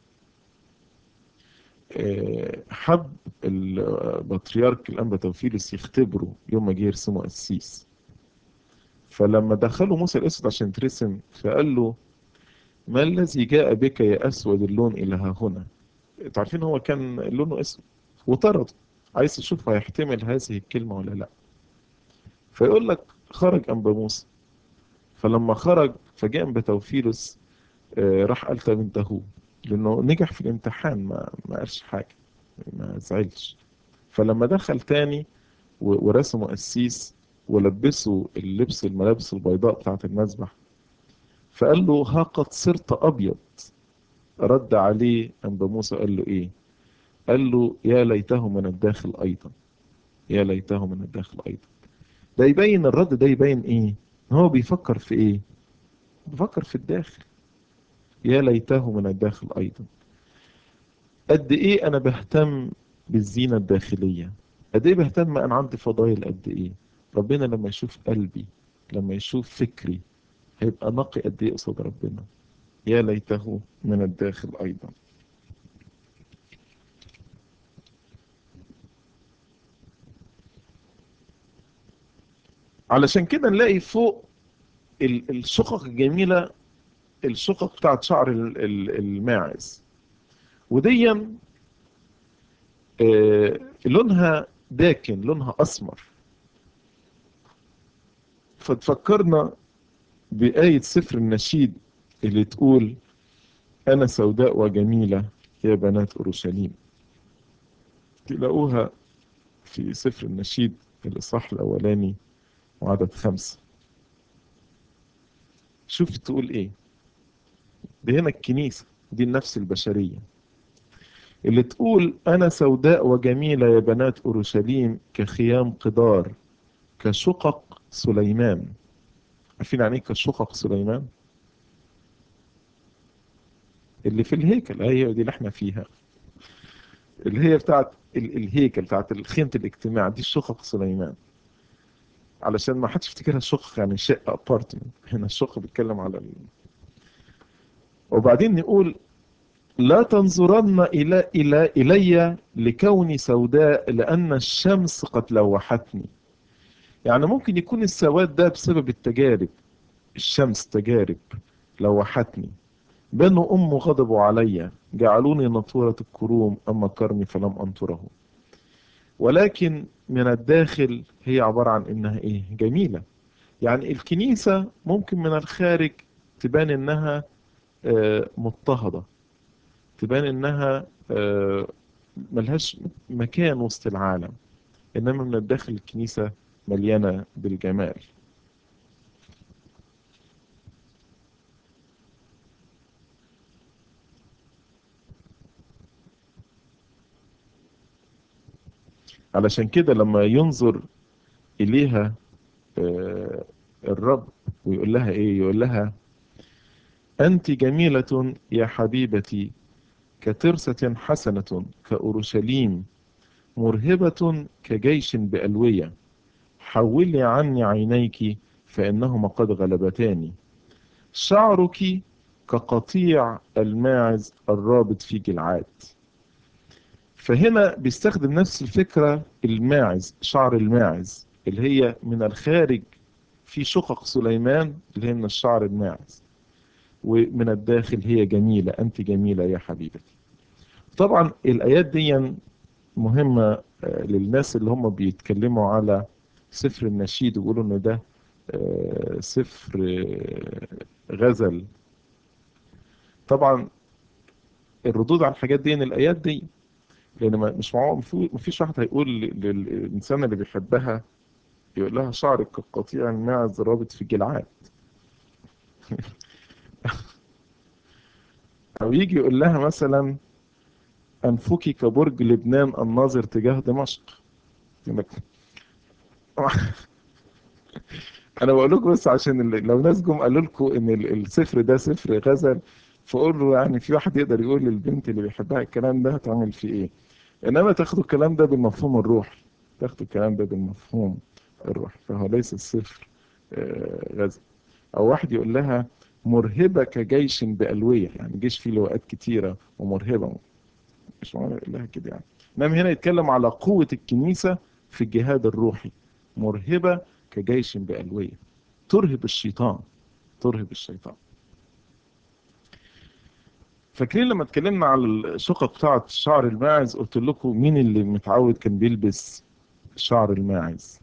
حب البطريرك الانبا توفيلس يختبره يوم ما جه يرسمه قسيس فلما دخلوا موسى الاسود عشان يترسم فقال له ما الذي جاء بك يا اسود اللون الى ها هنا انتوا عارفين هو كان لونه اسود وطرده عايز تشوف هيحتمل هذه الكلمه ولا لا فيقول لك خرج انبا موسى فلما خرج فجاء انبا توفيلس راح قال طب انت هو لانه نجح في الامتحان ما ما قالش حاجه ما زعلش فلما دخل تاني ورسمه قسيس ولبسه اللبس الملابس البيضاء بتاعه المذبح فقال له ها قد صرت ابيض رد عليه انبا موسى قال له ايه قال له يا ليته من الداخل ايضا يا ليته من الداخل ايضا ده يبين الرد ده يبين ايه هو بيفكر في ايه بيفكر في الداخل يا ليته من الداخل أيضا قد إيه أنا بهتم بالزينة الداخلية قد إيه بهتم أنا عندي فضائل قد إيه ربنا لما يشوف قلبي لما يشوف فكري هيبقى نقي قد إيه قصاد ربنا يا ليته من الداخل أيضا علشان كده نلاقي فوق الشقق الجميلة الشقق بتاعت شعر الماعز وديا آه لونها داكن لونها أسمر فتفكرنا بآية سفر النشيد اللي تقول أنا سوداء وجميلة يا بنات أورشليم تلاقوها في سفر النشيد الإصحاح الأولاني وعدد خمسة شوف تقول إيه دي هنا الكنيسة دي النفس البشرية اللي تقول أنا سوداء وجميلة يا بنات أورشليم كخيام قدار كشقق سليمان عارفين يعني ايه كشقق سليمان اللي في الهيكل هي دي اللي احنا فيها اللي هي بتاعت الهيكل بتاعت خيمة الاجتماع دي شقق سليمان علشان ما حدش يفتكرها شقق يعني شقة ابارتمنت هنا الشقق بيتكلم على ال... وبعدين نقول لا تنظرن إلى إلى إلي لكوني سوداء لأن الشمس قد لوحتني يعني ممكن يكون السواد ده بسبب التجارب الشمس تجارب لوحتني بنو أم غضبوا علي جعلوني نطورة الكروم أما كرمي فلم أنطره ولكن من الداخل هي عبارة عن إنها إيه جميلة يعني الكنيسة ممكن من الخارج تبان إنها آه مضطهدة تبان إنها آه ملهاش مكان وسط العالم إنما من الداخل الكنيسة مليانة بالجمال علشان كده لما ينظر إليها آه الرب ويقول لها إيه يقول لها أنت جميلة يا حبيبتي كترسة حسنة كأورشليم مرهبة كجيش بألوية حولي عني عينيك فإنهما قد غلبتاني شعرك كقطيع الماعز الرابط في جلعاد فهنا بيستخدم نفس الفكرة الماعز شعر الماعز اللي هي من الخارج في شقق سليمان اللي هي من الشعر الماعز ومن الداخل هي جميلة أنت جميلة يا حبيبتي طبعا الآيات دي مهمة للناس اللي هم بيتكلموا على سفر النشيد ويقولوا ان ده سفر غزل طبعا الردود على الحاجات دي الآيات دي لأن مش معقول مفيش واحد هيقول للإنسان اللي بيحبها يقول لها شعرك كقطيع الماعز رابط في جلعاد أو يجي يقول لها مثلا أنفك كبرج لبنان الناظر تجاه دمشق أنا بقول لكم بس عشان لو ناس جم قالوا لكم إن السفر ده سفر غزل فقول له يعني في واحد يقدر يقول للبنت اللي بيحبها الكلام ده هتعمل فيه إيه إنما تاخدوا الكلام ده بالمفهوم الروحي تاخدوا الكلام ده بالمفهوم الروحي فهو ليس السفر غزل أو واحد يقول لها مرهبة كجيش بألوية يعني جيش فيه لواءات كتيرة ومرهبة مش معنى يقول لها كده يعني انما هنا يتكلم على قوة الكنيسة في الجهاد الروحي مرهبة كجيش بألوية ترهب الشيطان ترهب الشيطان فاكرين لما اتكلمنا على الشقق بتاعة شعر الماعز قلت لكم مين اللي متعود كان بيلبس شعر الماعز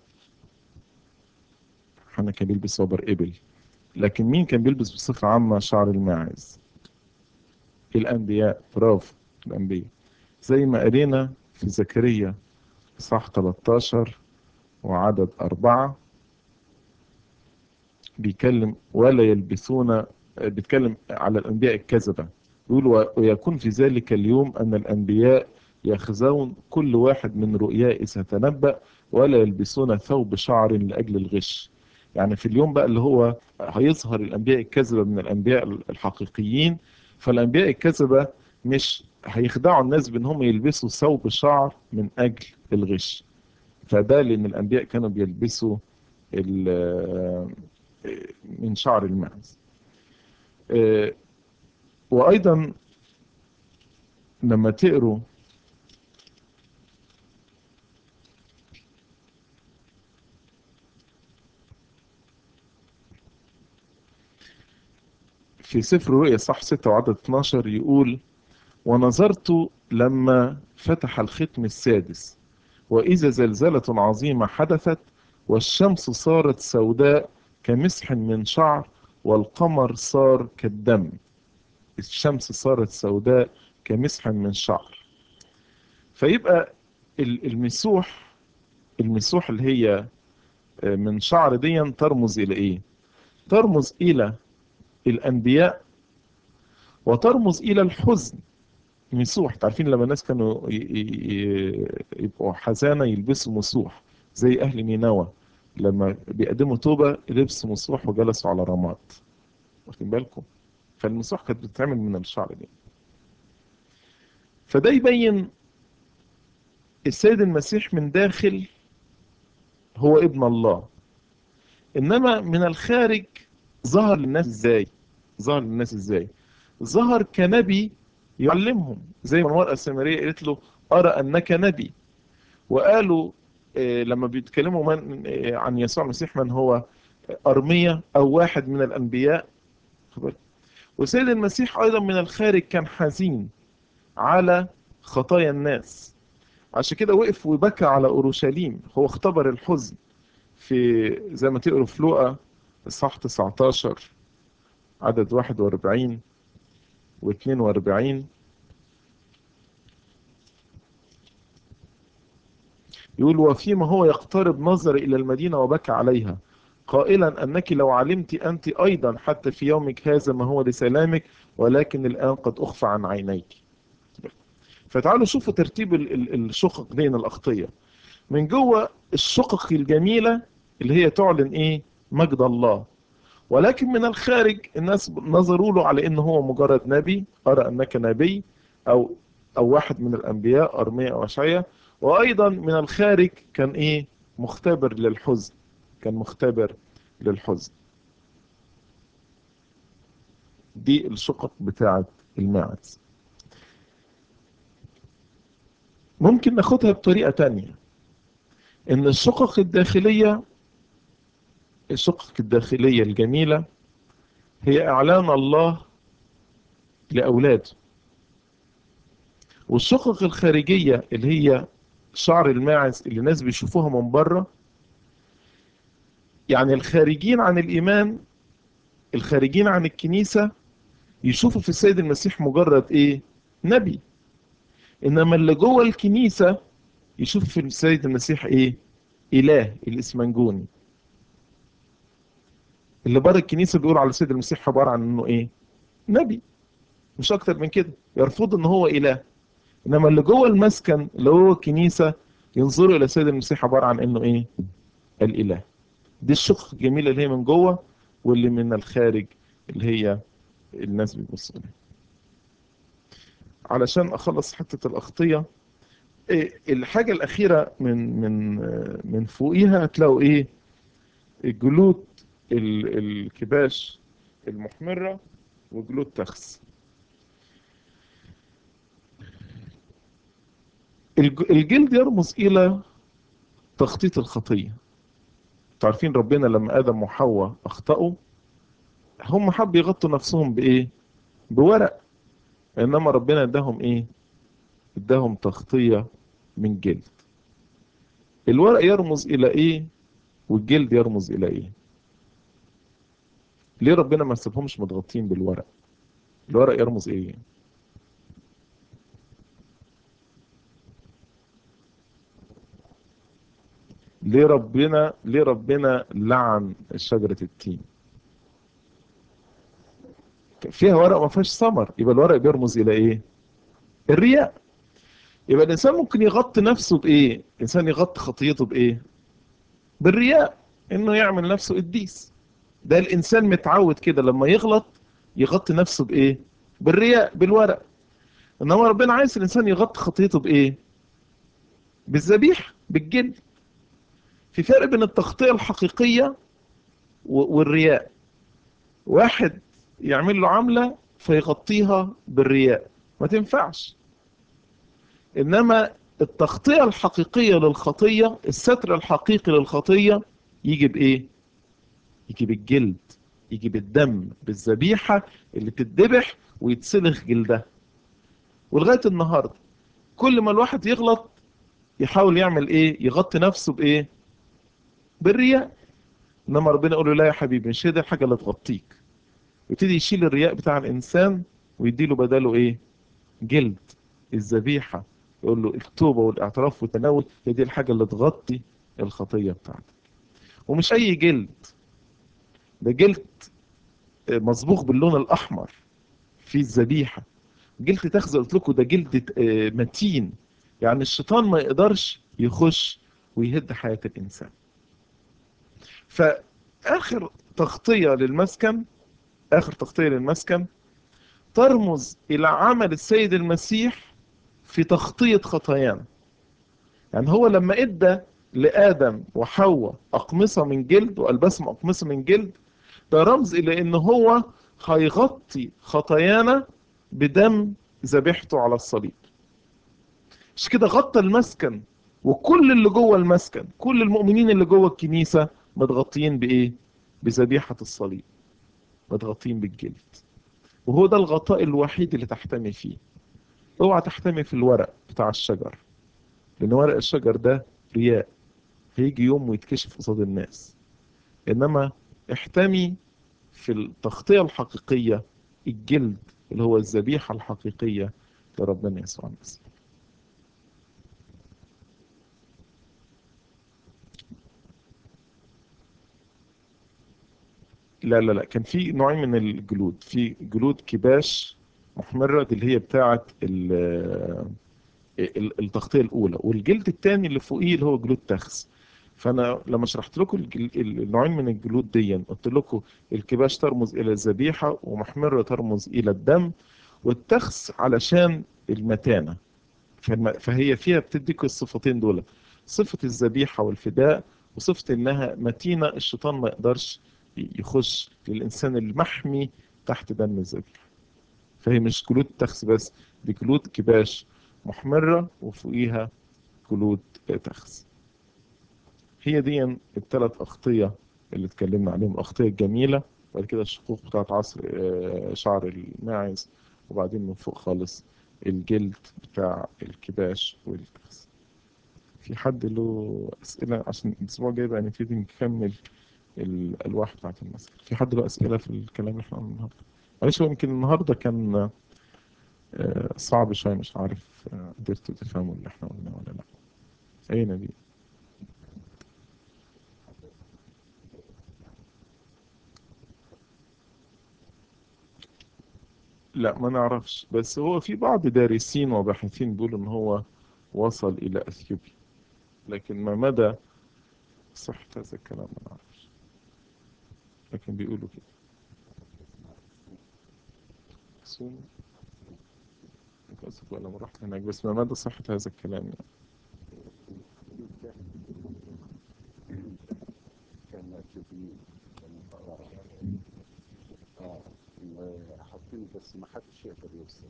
حنا كان بيلبس وبر إبل لكن مين كان بيلبس بصفة عامة شعر الماعز الأنبياء برافو الأنبياء زي ما قرينا في زكريا صح 13 وعدد أربعة بيكلم ولا يلبسون بيتكلم على الأنبياء الكذبة يقول ويكون في ذلك اليوم أن الأنبياء يخزون كل واحد من رؤيائه ستنبأ ولا يلبسون ثوب شعر لأجل الغش يعني في اليوم بقى اللي هو هيظهر الأنبياء الكذبة من الأنبياء الحقيقيين فالأنبياء الكذبة مش هيخدعوا الناس بأنهم يلبسوا ثوب شعر من أجل الغش فده لأن الأنبياء كانوا بيلبسوا من شعر الماعز وأيضا لما تقروا في سفر رؤيا صح 6 وعدد 12 يقول ونظرت لما فتح الختم السادس وإذا زلزلة عظيمة حدثت والشمس صارت سوداء كمسح من شعر والقمر صار كالدم الشمس صارت سوداء كمسح من شعر فيبقى المسوح المسوح اللي هي من شعر دي ترمز إلى إيه ترمز إلى الأنبياء وترمز إلى الحزن مسوح تعرفين لما الناس كانوا يبقوا حزانة يلبسوا مسوح زي أهل نينوى لما بيقدموا توبة لبسوا مسوح وجلسوا على رماد واخدين بالكم فالمسوح كانت بتتعمل من الشعر دي فده يبين السيد المسيح من داخل هو ابن الله إنما من الخارج ظهر للناس ازاي ظهر للناس ازاي ظهر كنبي يعلمهم زي ما المرأة السامرية قالت له أرى أنك نبي وقالوا لما بيتكلموا من عن يسوع المسيح من هو أرمية أو واحد من الأنبياء وسيد المسيح أيضا من الخارج كان حزين على خطايا الناس عشان كده وقف وبكى على أورشليم هو اختبر الحزن في زي ما تقروا في لوقا الصح 19 عدد 41 و 42 يقول وفيما هو يقترب نظر إلى المدينة وبكى عليها قائلا أنك لو علمت أنت أيضا حتى في يومك هذا ما هو لسلامك ولكن الآن قد أخفى عن عينيك فتعالوا شوفوا ترتيب الشقق بين الأخطية من جوه الشقق الجميلة اللي هي تعلن إيه مجد الله ولكن من الخارج الناس نظروا له على إنه هو مجرد نبي أرى أنك نبي أو أو واحد من الأنبياء أرميا أو أشعيا وأيضا من الخارج كان إيه مختبر للحزن كان مختبر للحزن دي الشقق بتاعة الماعز ممكن ناخدها بطريقة تانية ان الشقق الداخلية الشقق الداخلية الجميلة هي اعلان الله لأولاده والشقق الخارجية اللي هي شعر الماعز اللي الناس بيشوفوها من بره يعني الخارجين عن الإيمان الخارجين عن الكنيسة يشوفوا في السيد المسيح مجرد إيه نبي إنما اللي جوه الكنيسة يشوف في السيد المسيح إيه إله الإسمنجوني اللي بره الكنيسة بيقول على السيد المسيح عبارة عن إنه إيه نبي مش أكتر من كده يرفض إن هو إله إنما اللي جوه المسكن اللي هو الكنيسة ينظروا إلى السيد المسيح عبارة عن إنه إيه الإله دي الشق الجميلة اللي هي من جوه واللي من الخارج اللي هي الناس بتبص لها علشان اخلص حتة الاخطية الحاجة الاخيرة من من من فوقيها هتلاقوا ايه الجلود الكباش المحمرة وجلود تخس الجلد يرمز الى تخطيط الخطيه عارفين ربنا لما آدم وحواء أخطأوا هم حب يغطوا نفسهم بإيه بورق إنما ربنا اداهم إيه اداهم تغطية من جلد الورق يرمز إلى إيه والجلد يرمز إلى إيه ليه ربنا ما سابهمش متغطين بالورق الورق يرمز إيه ليه ربنا ليه ربنا لعن شجرة التين فيها ورق ما فيهاش ثمر يبقى الورق بيرمز الى ايه الرياء يبقى الانسان ممكن يغطي نفسه بايه الانسان يغطي خطيته بايه بالرياء انه يعمل نفسه قديس ده الانسان متعود كده لما يغلط يغطي نفسه بايه بالرياء بالورق انما ربنا عايز الانسان يغطي خطيته بايه بالذبيح بالجلد في فرق بين التغطية الحقيقية والرياء واحد يعمل له عملة فيغطيها بالرياء ما تنفعش إنما التغطية الحقيقية للخطية الستر الحقيقي للخطية يجي بإيه؟ يجي بالجلد يجي بالدم بالذبيحة اللي تتذبح ويتسلخ جلدها ولغاية النهاردة كل ما الواحد يغلط يحاول يعمل ايه يغطي نفسه بايه بالرياء انما ربنا يقول له لا يا حبيبي مش هي دي الحاجه اللي تغطيك يبتدي يشيل الرياء بتاع الانسان ويديله بداله ايه جلد الذبيحه يقول له التوبه والاعتراف والتناول هي دي الحاجه اللي تغطي الخطيه بتاعتك ومش اي جلد ده جلد مصبوغ باللون الاحمر في الذبيحه جلد تاخذ قلت لكم ده جلد متين يعني الشيطان ما يقدرش يخش ويهد حياه الانسان فآخر تغطية للمسكن آخر تغطية للمسكن ترمز إلى عمل السيد المسيح في تغطية خطايانا يعني هو لما إدى لآدم وحواء أقمصة من جلد وألبسهم أقمصة من جلد ده رمز إلى إن هو هيغطي خطايانا بدم ذبيحته على الصليب مش كده غطى المسكن وكل اللي جوه المسكن كل المؤمنين اللي جوه الكنيسة متغطيين بإيه بذبيحة الصليب متغطيين بالجلد وهو ده الغطاء الوحيد اللي تحتمي فيه اوعى تحتمي في الورق بتاع الشجر لان ورق الشجر ده رياء هيجي يوم ويتكشف قصاد الناس انما احتمي في التغطية الحقيقية الجلد اللي هو الذبيحة الحقيقية لربنا يسوع المسيح لا لا لا كان في نوعين من الجلود في جلود كباش محمرة دي اللي هي بتاعة التغطية الأولى والجلد الثاني اللي فوقيه اللي هو جلود تخس فأنا لما شرحت لكم النوعين من الجلود دي قلت لكم الكباش ترمز إلى الذبيحة ومحمرة ترمز إلى الدم والتخس علشان المتانة فهي فيها بتديك الصفتين دول صفة الذبيحة والفداء وصفة إنها متينة الشيطان ما يقدرش يخش للإنسان المحمي تحت دم الذبيحة فهي مش جلود تخس بس دي جلود كباش محمرة وفوقيها جلود تخس هي دي الثلاث أغطية اللي اتكلمنا عليهم الأغطية الجميلة بعد كده الشقوق بتاعت عصر شعر الماعز وبعدين من فوق خالص الجلد بتاع الكباش والتخس في حد له أسئلة عشان الأسبوع الجاي بقى نبتدي نكمل الألواح بتاعت المسجد في حد له أسئلة في الكلام اللي احنا قلناه النهارده معلش هو يمكن النهارده كان صعب شوية مش عارف قدرتوا تفهموا اللي احنا قلناه ولا لا أي نبي لا ما نعرفش بس هو في بعض دارسين وباحثين بيقولوا ان هو وصل الى اثيوبيا لكن ما مدى صحة هذا الكلام ما نعرفش لكن بيقولوا كده سون للأسف ولا ما رحت هناك بس ما مدى صحة هذا الكلام يعني حاطين بس ما حدش يقدر يوصل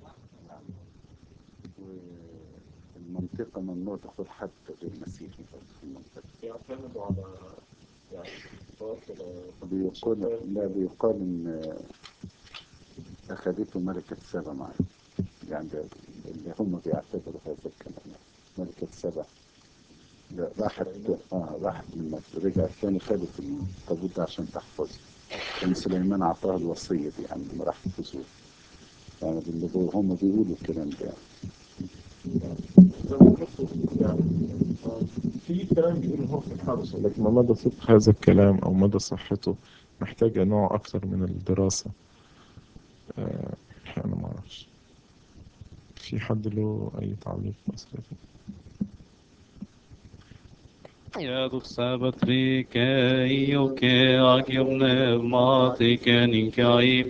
والمنطقة ممنوع تاخد حد غير مسيحي في المنطقة يعتمدوا على يعني بيقال لا بيقال ان اخذته ملكة سبا معاه يعني ده اللي هم بيعتبروا هذا الكلام ملكة سبا لا راحت اه راحت من مصر رجعت تاني خدت التابوت ده عشان تحفظه كان سليمان اعطاها الوصية دي يعني لما راح تزور يعني اللي هم بيقولوا الكلام ده في كلام بيقول هو في الحبس لكن مدى صدق هذا الكلام او مدى صحته محتاجة نوع اكثر من الدراسة آه انا ما اعرفش في حد له اي تعليق مسألة Jag sabbatrika i och agione matika ninkai.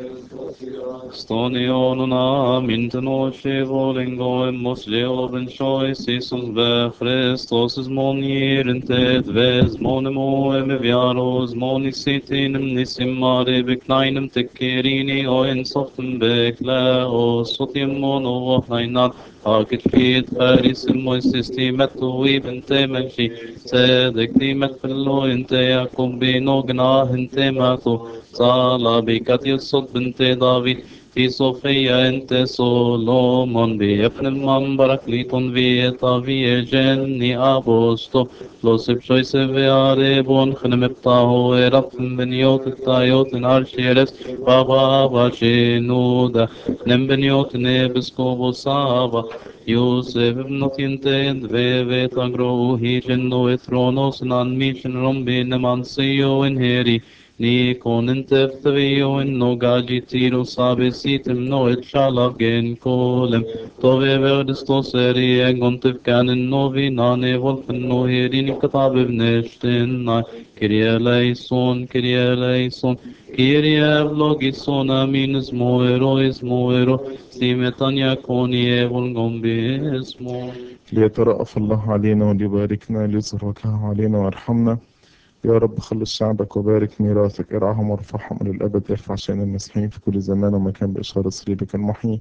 Stoniona minteno chevolingo mosleo ben choice Jesus be Christos monier entet ves monemo em viaros monisitin nisimare bekleinem tekerini o en soften bekla o sotim mono hainat Haket fit faris الموسيستيمة وبنت ممشي صدق ديمة فلو انت يعقوب بنوغنا انت ماتو صالة بكت يصد بنت دافيد في صوفيا انت سولومون بيفن المنبرك ليتون في طافية جني أبوستو لو سبشوي سبياريبون خنم بطاهو رب بنيوت التايوت نارشيرس بابا باشينودا نم بنيوت نبسكو بصابا يوسف ابن تنتين في تغرو هي جنو ثرونوس نان ميشن رمبي نمان سيو انهيري نيكون انت فتبيو انو قاجي تيرو صابي سيتم نو اتشالف جين كولم توفي بغدستو سيري اغن تفكان انو في ناني ولف انو هيرين كتاب ابنشتن كريا ليسون كريا ليسون كيريا بلوغيسون امين اسمو ايرو اسمو ايرو سيمتان يكوني ايفون باسمو ليترأف الله علينا وليباركنا ليظهر وجهه علينا وارحمنا يا رب خلص شعبك وبارك ميراثك ارعاهم وارفعهم للأبد ارفع شأن المسيحيين في كل زمان ومكان بإشارة صليبك المحيي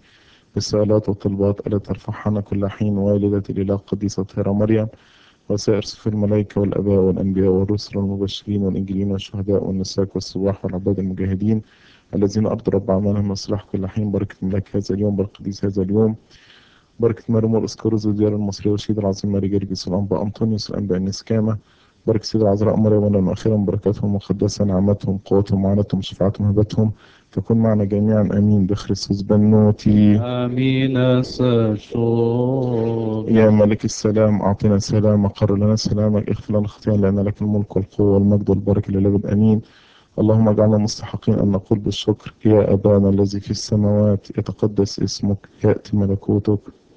بالسؤالات والطلبات التي ترفعنا كل حين والدة الإله القديسة طاهرة مريم وسائر صفوف الملائكة والآباء والأنبياء والرسل والمبشرين والإنجيلين والشهداء والنساك والسواح والعباد المجاهدين الذين أرضوا رب أعمالهم مصلح كل حين بركة ملاك هذا اليوم بركة قديس هذا اليوم بركة مريم والأسكروز والديار المصرية والشهيد العظيم ماري جرجس والأنبا أنطونيوس والأنبا النسكامة بركة سيد العذراء مريم ولنا أخيرا بركاتهم المقدسة نعمتهم قوتهم معاناتهم شفاعتهم هبتهم تكون معنا جميعا آمين بخريستوس بنوتي Amina Sashov. يا ملك السلام أعطنا السلام أقر لنا سلامك اغفر لنا خطايانا لأن لك الملك والقوة والمجد والبركة للأبد آمين اللهم اجعلنا مستحقين أن نقول بالشكر يا أبانا الذي في السماوات يتقدس اسمك يأتي ملكوتك